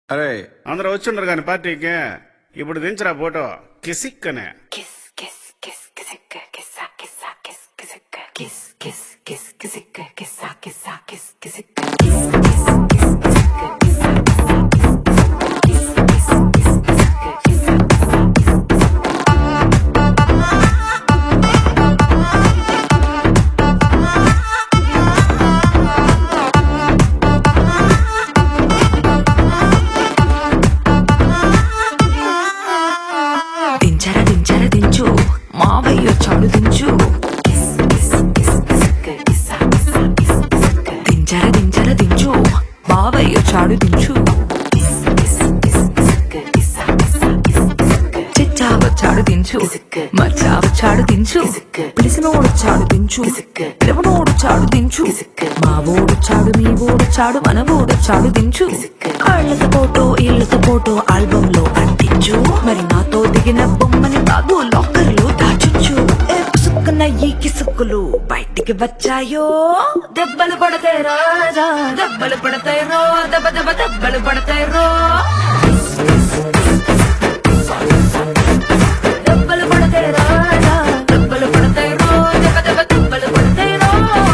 అరే అందరూ వచ్చిండ్రు కానీ పార్టీకి ఇప్పుడు దించరా ఫోటో కిసిక్ అనే Kiss, kiss, kiss, kissicka, kissa, kissa, kiss, kissicka, kiss, kiss, kiss, kissicka, kissa, kissa, kiss, kissicka, kiss, kiss, kiss, kissicka, kissa, kissa, kiss, kissicka, kiss, kiss, kiss, kissicka, kissa, kissa, kiss. దించర దించర దించు మావయ్య చాడు దించు Kiss, kiss, kiss, kissicka, kissa, kissa, kiss, kissicka, దించర దించర దించు మావయ్య చాడు దించు kiss, kiss, kiss, kissicka, kissa, kissa, kiss, kissicka, చిచ్చావ చాడు దించు మచ్చావ చాడు దించు పిలిసినోడు చాడు దించు పిలవనోడు చాడు దించు మా ఓడు చాడు మీ ఓడు చాడు మన ఓడు చాడు దించు కాళ్ళతో ఫోటో ఇళ్ళతో ఫోటో ఆల్బమ్ లో అంటించు మరి నాతో దిగిన బొమ్మని బాబు లాకర్ లో దాచుచ్చు ఏ పుసుక్కున్న ఈ కిసుక్కులు బయటికి వచ్చాయో దెబ్బలు పడతాయి రాజా దెబ్బలు పడతాయి రో దెబ్బ దెబ్బ దెబ్బలు పడతాయి రో దెబ్బలు పడతాయి రాజా దెబ్బలు పడతాయి రో దెబ్బ దెబ్బ దెబ్బలు పడతాయి రో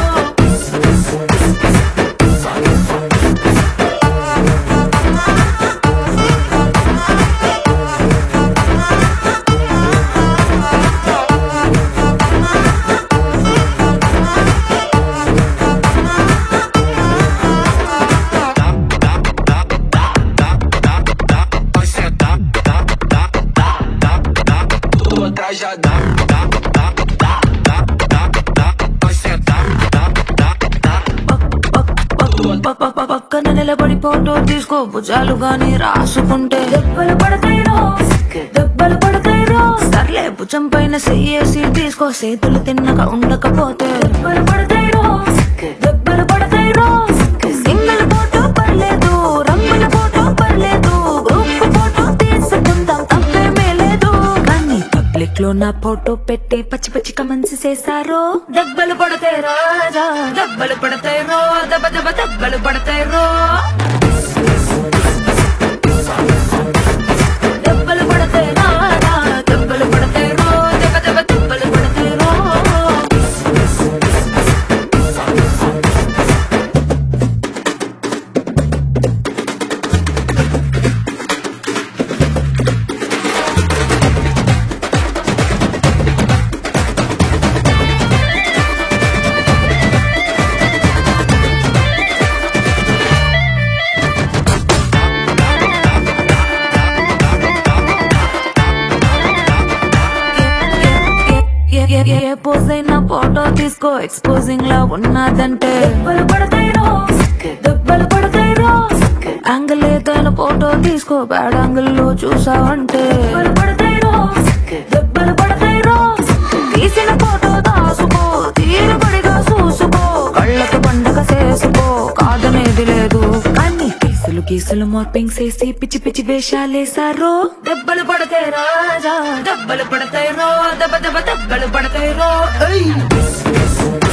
tua atrás já dá, dá, dá, dá, dá, dá, dá, vai sentar, dá, dá, dá. పక్ పక్ పక్ పక్కన నిలబడి ఫోటో తీసుకో భుజాలు గాని రాసుకుంటే దెబ్బలు పడతాయిరో దెబ్బలు పడతాయిరో సర్లే భుజం పైన చెయ్యేసి తీసుకో చేతులు తిన్నగా ఉండకపోతే దెబ్బలు పడతాయిరో దెబ్బలు పడతాయిరో సింగిల్ ఫోటో పర్లేదు రంగుల ఫోటో పర్లేదు గ్రూప్ ఫోటో తీసుకుందాం తప్పేమీ లేదు కానీ పబ్లిక్ లో నా ఫోటో పెట్టి పచ్చి పచ్చి కమెంట్స్ చేశారు దెబ్బలు పడతాయి రాజా దెబ్బలు పడతాయి రో దెబ్బ దెబ్బ దెబ్బలు పడతాయి రో దెబ్బలు పడతాయి రాజా దెబ్బలు పడతాయి రో దెబ్బ దెబ్బ దెబ్బలు పడతాయి రో ఏ- ఏ- ఏ- ఏ పోజ్ అయినా ఫోటో తీసుకో ఎక్స్పోజింగ్ లా ఉన్నదంటే దెబ్బలు పడతాయిరో దెబ్బలు పడతాయిరో యాంగిల్ ఏదైనా ఫోటో తీసుకో బ్యాడ్ యాంగిల్ లో చూసావంటే దెబ్బలు పడతాయిరో దెబ్బలు పడతాయిరో తీసిన ఫోటో దాసుకో తీరుబడిగా చూసుకో కళ్ళకు పండగ చేసుకో కాదనేది లేదు అన్ని కేసులు కేసులు మార్పింగ్ చేసి పిచ్చి పిచ్చి వేషాలేసారో దెబ్బలు పడతాయి రాజా దెబ్బలు పడతాయి రో దెబ్బ దెబ్బ దెబ్బలు పడతాయి రో